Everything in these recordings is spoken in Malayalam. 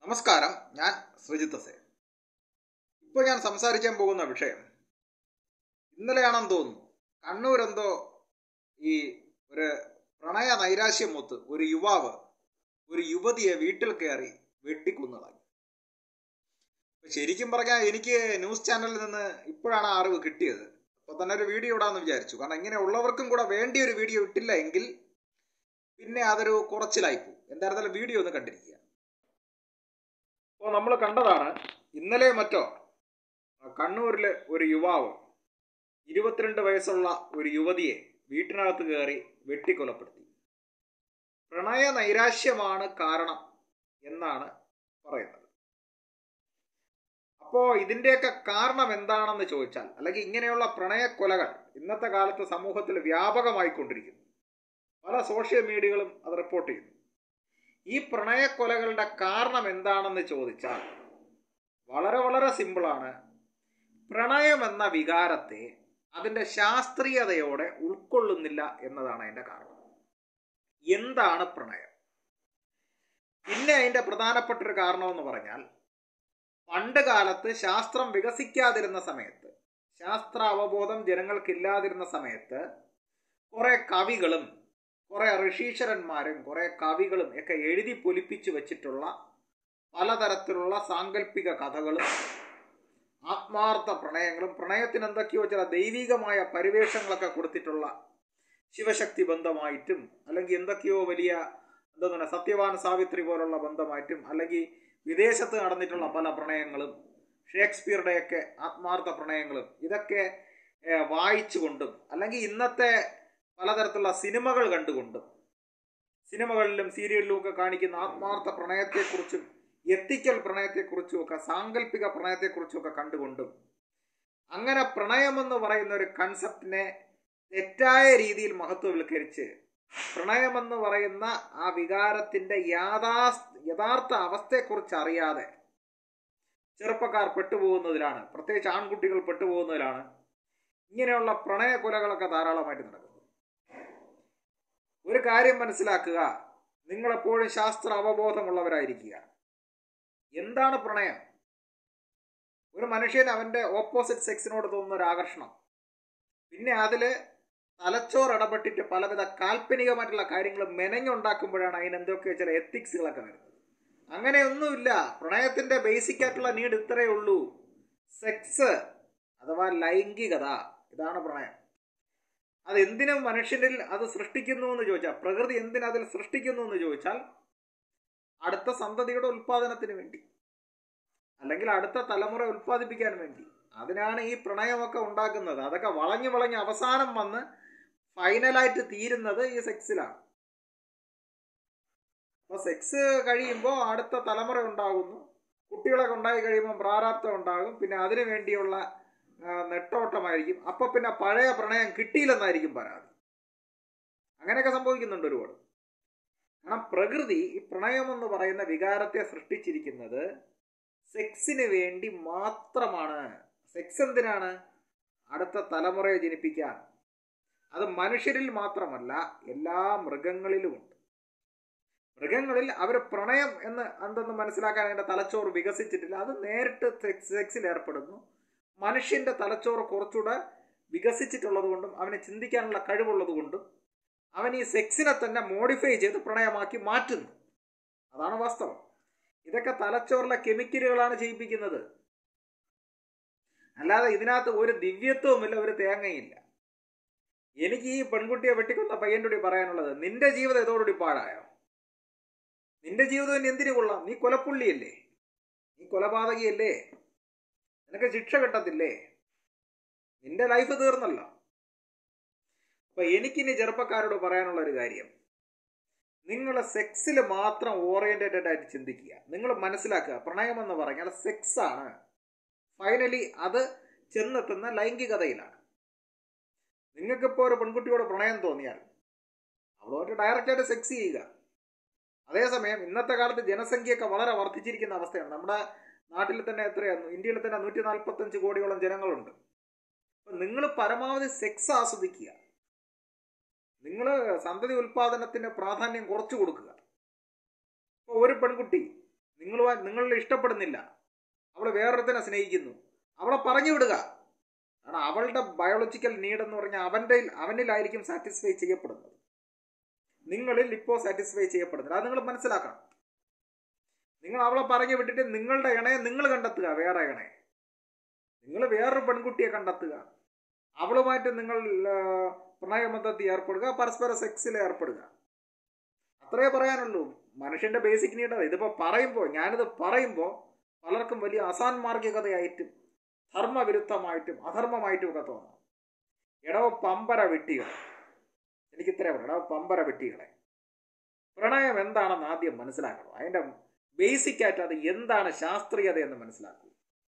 നമസ്കാരം ഞാൻ ശ്രീജിത്ത് സേ ഇപ്പോൾ ഞാൻ സംസാരിക്കാൻ പോകുന്ന വിഷയം ഇന്നലെയാണെന്ന് തോന്നുന്നു കണ്ണൂർ എന്തോ ഈ ഒരു പ്രണയ നൈരാശ്യം മൂത്ത് ഒരു യുവാവ് ഒരു യുവതിയെ വീട്ടിൽ കയറി വെട്ടിക്കൊന്നതായി ഇപ്പൊ ശരിക്കും പറഞ്ഞാൽ എനിക്ക് ന്യൂസ് ചാനലിൽ നിന്ന് ഇപ്പോഴാണ് ആ അറിവ് കിട്ടിയത് അപ്പൊ തന്നെ ഒരു വീഡിയോ ഇടാന്ന് വിചാരിച്ചു കാരണം ഇങ്ങനെ ഉള്ളവർക്കും കൂടെ വേണ്ടി ഒരു വീഡിയോ ഇട്ടില്ല എങ്കിൽ പിന്നെ അതൊരു കുറച്ചിലായിപ്പോവും എന്തായിരുന്നാലും വീഡിയോ ഒന്ന് കണ്ടിരിക്കുക അപ്പോൾ നമ്മൾ കണ്ടതാണ് ഇന്നലെ മറ്റോ കണ്ണൂരിലെ ഒരു യുവാവ് ഇരുപത്തിരണ്ട് വയസ്സുള്ള ഒരു യുവതിയെ വീട്ടിനകത്ത് കയറി വെട്ടിക്കൊലപ്പെടുത്തി പ്രണയ നൈരാശ്യമാണ് കാരണം എന്നാണ് പറയുന്നത് അപ്പോ ഇതിന്റെയൊക്കെ കാരണം എന്താണെന്ന് ചോദിച്ചാൽ അല്ലെങ്കിൽ ഇങ്ങനെയുള്ള പ്രണയ കൊലകൾ ഇന്നത്തെ കാലത്ത് സമൂഹത്തിൽ വ്യാപകമായിക്കൊണ്ടിരിക്കുന്നു പല സോഷ്യൽ മീഡിയകളും അത് റിപ്പോർട്ട് ചെയ്യുന്നു ഈ പ്രണയക്കൊലകളുടെ കാരണം എന്താണെന്ന് ചോദിച്ചാൽ വളരെ വളരെ സിമ്പിളാണ് പ്രണയം എന്ന വികാരത്തെ അതിൻ്റെ ശാസ്ത്രീയതയോടെ ഉൾക്കൊള്ളുന്നില്ല എന്നതാണ് അതിൻ്റെ കാരണം എന്താണ് പ്രണയം പിന്നെ അതിൻ്റെ പ്രധാനപ്പെട്ട ഒരു കാരണമെന്ന് പറഞ്ഞാൽ പണ്ട് കാലത്ത് ശാസ്ത്രം വികസിക്കാതിരുന്ന സമയത്ത് ശാസ്ത്ര അവബോധം ജനങ്ങൾക്കില്ലാതിരുന്ന സമയത്ത് കുറെ കവികളും കുറെ ഋഷീശ്വരന്മാരും കുറെ കവികളും ഒക്കെ എഴുതി പൊലിപ്പിച്ചു വെച്ചിട്ടുള്ള പലതരത്തിലുള്ള സാങ്കല്പിക കഥകളും ആത്മാർത്ഥ പ്രണയങ്ങളും പ്രണയത്തിന് എന്തൊക്കെയോ ചില ദൈവികമായ പരിവേഷങ്ങളൊക്കെ കൊടുത്തിട്ടുള്ള ശിവശക്തി ബന്ധമായിട്ടും അല്ലെങ്കിൽ എന്തൊക്കെയോ വലിയ എന്താ പറയുക സത്യവാൻ സാവിത്രി പോലുള്ള ബന്ധമായിട്ടും അല്ലെങ്കിൽ വിദേശത്ത് നടന്നിട്ടുള്ള പല പ്രണയങ്ങളും ഷേക്സ്പിയറുടെയൊക്കെ ആത്മാർത്ഥ പ്രണയങ്ങളും ഇതൊക്കെ വായിച്ചുകൊണ്ടും അല്ലെങ്കിൽ ഇന്നത്തെ പലതരത്തിലുള്ള സിനിമകൾ കണ്ടുകൊണ്ടും സിനിമകളിലും സീരിയലിലും ഒക്കെ കാണിക്കുന്ന ആത്മാർത്ഥ പ്രണയത്തെക്കുറിച്ചും എത്തിക്കൽ പ്രണയത്തെക്കുറിച്ചും ഒക്കെ സാങ്കല്പിക പ്രണയത്തെക്കുറിച്ചും ഒക്കെ കണ്ടുകൊണ്ടും അങ്ങനെ പ്രണയമെന്ന് പറയുന്ന ഒരു കൺസെപ്റ്റിനെ തെറ്റായ രീതിയിൽ മഹത്വവൽക്കരിച്ച് പ്രണയമെന്ന് പറയുന്ന ആ വികാരത്തിന്റെ യാഥാ യഥാർത്ഥ അവസ്ഥയെക്കുറിച്ച് അറിയാതെ ചെറുപ്പക്കാർ പെട്ടുപോകുന്നതിലാണ് പ്രത്യേകിച്ച് ആൺകുട്ടികൾ പെട്ടുപോകുന്നതിലാണ് ഇങ്ങനെയുള്ള പ്രണയ കൊലകളൊക്കെ ധാരാളമായിട്ട് നടക്കുന്നത് ഒരു കാര്യം മനസ്സിലാക്കുക നിങ്ങളെപ്പോഴും ശാസ്ത്ര അവബോധമുള്ളവരായിരിക്കുക എന്താണ് പ്രണയം ഒരു മനുഷ്യൻ അവന്റെ ഓപ്പോസിറ്റ് സെക്സിനോട് തോന്നുന്ന ഒരു ആകർഷണം പിന്നെ അതില് തലച്ചോറ് ഇടപെട്ടിട്ട് പലവിധ കാൽപ്പനികമായിട്ടുള്ള കാര്യങ്ങൾ മെനഞ്ഞുണ്ടാക്കുമ്പോഴാണ് അതിന് എന്തൊക്കെയോ ചില എത്തിക്സുകളൊക്കെ വരുന്നത് അങ്ങനെയൊന്നുമില്ല പ്രണയത്തിന്റെ ബേസിക് ആയിട്ടുള്ള നീഡ് ഇത്രയേ ഉള്ളൂ സെക്സ് അഥവാ ലൈംഗികത ഇതാണ് പ്രണയം അത് എന്തിനും മനുഷ്യനിൽ അത് സൃഷ്ടിക്കുന്നു എന്ന് ചോദിച്ചാൽ പ്രകൃതി എന്തിനതിൽ സൃഷ്ടിക്കുന്നു എന്ന് ചോദിച്ചാൽ അടുത്ത സന്തതിയുടെ ഉൽപാദനത്തിന് വേണ്ടി അല്ലെങ്കിൽ അടുത്ത തലമുറ ഉൽപ്പാദിപ്പിക്കാൻ വേണ്ടി അതിനാണ് ഈ പ്രണയമൊക്കെ ഉണ്ടാക്കുന്നത് അതൊക്കെ വളഞ്ഞു വളഞ്ഞ് അവസാനം വന്ന് ഫൈനലായിട്ട് തീരുന്നത് ഈ സെക്സിലാണ് അപ്പൊ സെക്സ് കഴിയുമ്പോൾ അടുത്ത തലമുറ ഉണ്ടാകുന്നു കുട്ടികളൊക്കെ ഉണ്ടായി കഴിയുമ്പോൾ പ്രാരാബ്ധം ഉണ്ടാകും പിന്നെ അതിനു വേണ്ടിയുള്ള നെട്ടോട്ടമായിരിക്കും അപ്പൊ പിന്നെ പഴയ പ്രണയം കിട്ടിയില്ലെന്നായിരിക്കും പരാതി അങ്ങനെയൊക്കെ സംഭവിക്കുന്നുണ്ട് ഒരുപാട് കാരണം പ്രകൃതി ഈ പ്രണയം എന്ന് പറയുന്ന വികാരത്തെ സൃഷ്ടിച്ചിരിക്കുന്നത് സെക്സിന് വേണ്ടി മാത്രമാണ് സെക്സ് എന്തിനാണ് അടുത്ത തലമുറയെ ജനിപ്പിക്കാൻ അത് മനുഷ്യരിൽ മാത്രമല്ല എല്ലാ മൃഗങ്ങളിലുമുണ്ട് മൃഗങ്ങളിൽ അവർ പ്രണയം എന്ന് എന്തെന്ന് മനസ്സിലാക്കാൻ അതിൻ്റെ തലച്ചോറ് വികസിച്ചിട്ടില്ല അത് നേരിട്ട് സെക്സ് സെക്സിൽ ഏർപ്പെടുന്നു മനുഷ്യന്റെ തലച്ചോറ് കുറച്ചുകൂടെ വികസിച്ചിട്ടുള്ളത് കൊണ്ടും അവന് ചിന്തിക്കാനുള്ള കഴിവുള്ളത് കൊണ്ടും അവൻ ഈ സെക്സിനെ തന്നെ മോഡിഫൈ ചെയ്ത് പ്രണയമാക്കി മാറ്റുന്നു അതാണ് വാസ്തവം ഇതൊക്കെ തലച്ചോറിലെ കെമിക്കലുകളാണ് ചെയ്യിപ്പിക്കുന്നത് അല്ലാതെ ഇതിനകത്ത് ഒരു ദിവ്യത്വവുമില്ല ഒരു തേങ്ങയില്ല എനിക്ക് ഈ പെൺകുട്ടിയെ വെട്ടിക്കൊന്ന പയ്യൻ്റെ കൂടി പറയാനുള്ളത് നിന്റെ ജീവിതം ഇതോടുകൂടി പാഴായോ നിന്റെ ജീവിതം ഇനി എന്തിനു കൊള്ളാം നീ കൊലപ്പുള്ളിയല്ലേ നീ കൊലപാതകിയല്ലേ നിനക്ക് ശിക്ഷ കിട്ടത്തില്ലേ നിന്റെ ലൈഫ് തീർന്നല്ലോ അപ്പൊ എനിക്കിനി ചെറുപ്പക്കാരോട് പറയാനുള്ള ഒരു കാര്യം നിങ്ങൾ സെക്സിൽ മാത്രം ഓറിയന്റഡ് ആയിട്ട് ചിന്തിക്കുക നിങ്ങൾ മനസ്സിലാക്കുക പ്രണയം എന്ന് പറഞ്ഞാൽ സെക്സ് ആണ് ഫൈനലി അത് ചെന്നെത്തുന്ന ലൈംഗികതയിലാണ് നിങ്ങൾക്കിപ്പോൾ ഒരു പെൺകുട്ടിയോട് പ്രണയം തോന്നിയാൽ അവളോട്ട് ഡയറക്റ്റായിട്ട് സെക്സ് ചെയ്യുക അതേസമയം ഇന്നത്തെ കാലത്ത് ജനസംഖ്യയൊക്കെ വളരെ വർദ്ധിച്ചിരിക്കുന്ന അവസ്ഥയാണ് നമ്മുടെ നാട്ടിൽ തന്നെ എത്രയാണ് ഇന്ത്യയിൽ തന്നെ നൂറ്റി നാൽപ്പത്തഞ്ച് കോടിയോളം ജനങ്ങളുണ്ട് അപ്പം നിങ്ങൾ പരമാവധി സെക്സ് ആസ്വദിക്കുക നിങ്ങൾ സന്തതി ഉൽപാദനത്തിന് പ്രാധാന്യം കുറച്ചു കൊടുക്കുക ഇപ്പോൾ ഒരു പെൺകുട്ടി നിങ്ങളുമായി നിങ്ങളിൽ ഇഷ്ടപ്പെടുന്നില്ല അവൾ വേറൊരുത്തനെ സ്നേഹിക്കുന്നു അവളെ പറഞ്ഞു വിടുക കാരണം അവളുടെ ബയോളജിക്കൽ നീഡ് എന്ന് പറഞ്ഞാൽ അവൻ്റെ അവനിലായിരിക്കും സാറ്റിസ്ഫൈ ചെയ്യപ്പെടുന്നത് നിങ്ങളിൽ ഇപ്പോൾ സാറ്റിസ്ഫൈ ചെയ്യപ്പെടുന്നില്ല അത് നിങ്ങൾ മനസ്സിലാക്കണം നിങ്ങൾ അവളെ പറഞ്ഞു വിട്ടിട്ട് നിങ്ങളുടെ ഇണയെ നിങ്ങൾ കണ്ടെത്തുക വേറെ ഇണയെ നിങ്ങൾ വേറൊരു പെൺകുട്ടിയെ കണ്ടെത്തുക അവളുമായിട്ട് നിങ്ങൾ ആ, പ്രണയബന്ധത്തിൽ ഏർപ്പെടുക പരസ്പര സെക്സിൽ ഏർപ്പെടുക അത്രേ പറയാനുള്ളൂ മനുഷ്യന്റെ ബേസിക് നീഡ് അത് ഇതിപ്പോ പറയുമ്പോൾ ഞാനിത് പറയുമ്പോൾ പലർക്കും വലിയ അസാൻമാർഗികതയായിട്ടും ധർമ്മവിരുദ്ധമായിട്ടും അധർമ്മമായിട്ടും ഒക്കെ തോന്നാം ഇടവ പമ്പര വെട്ടികൾ എനിക്ക് ഇത്രേ പറയാം ഇടവ പമ്പര വെട്ടികളെ പ്രണയം എന്താണെന്ന് ആദ്യം മനസ്സിലാക്കണം അതിന്റെ ബേസിക് ആയിട്ട് അത് എന്താണ് ശാസ്ത്രീയത എന്ന് മനസ്സിലാക്കൂ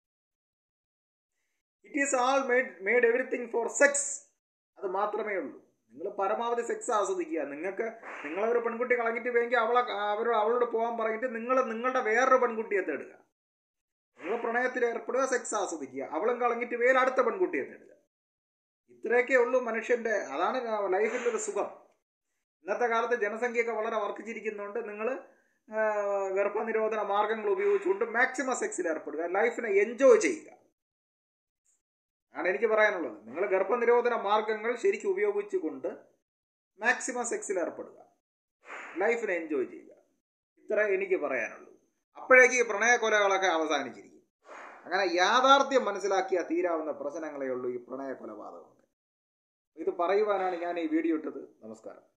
it is all made made everything for sex അത് മാത്രമേ ഉള്ളൂ നിങ്ങൾ പരമാവധി സെക്സ് ആസ്വദിക്കുക നിങ്ങൾക്ക് നിങ്ങളൊരു പെൺകുട്ടി കളഞ്ഞിട്ട് വേണമെങ്കിൽ അവളെ അവർ അവളോട് പോകാൻ പറഞ്ഞിട്ട് നിങ്ങൾ നിങ്ങളുടെ വേറൊരു പെൺകുട്ടിയെ തേടുക നിങ്ങൾ പ്രണയത്തിൽ ഏർപ്പെടുക സെക്സ് ആസ്വദിക്കുക അവളും കളഞ്ഞിട്ട് വേറെ അടുത്ത പെൺകുട്ടിയെ തേടുക ഇത്രയൊക്കെ ഉള്ളൂ മനുഷ്യന്റെ അതാണ് ലൈഫിൻ്റെ ഒരു സുഖം ഇന്നത്തെ കാലത്ത് ജനസംഖ്യയൊക്കെ വളരെ വർദ്ധിച്ചിരിക്കുന്നതുകൊണ്ട് നിങ്ങൾ ഗർഭനിരോധന മാർഗങ്ങൾ ഉപയോഗിച്ചുകൊണ്ട് മാക്സിമം സെക്സിൽ ഏർപ്പെടുക ലൈഫിനെ എൻജോയ് ചെയ്യുക ആണ് എനിക്ക് പറയാനുള്ളത് നിങ്ങൾ ഗർഭനിരോധന മാർഗങ്ങൾ ശരിക്കും ഉപയോഗിച്ചുകൊണ്ട് മാക്സിമം സെക്സിൽ ഏർപ്പെടുക ലൈഫിനെ എൻജോയ് ചെയ്യുക ഇത്ര എനിക്ക് പറയാനുള്ളൂ അപ്പോഴേക്ക് ഈ പ്രണയക്കൊലകളൊക്കെ അവസാനിച്ചിരിക്കും അങ്ങനെ യാഥാർത്ഥ്യം മനസ്സിലാക്കിയ തീരാവുന്ന പ്രശ്നങ്ങളേ ഉള്ളൂ ഈ പ്രണയ കൊലപാതകമൊക്കെ ഇത് പറയുവാനാണ് ഞാൻ ഈ വീഡിയോ ഇട്ടത് നമസ്കാരം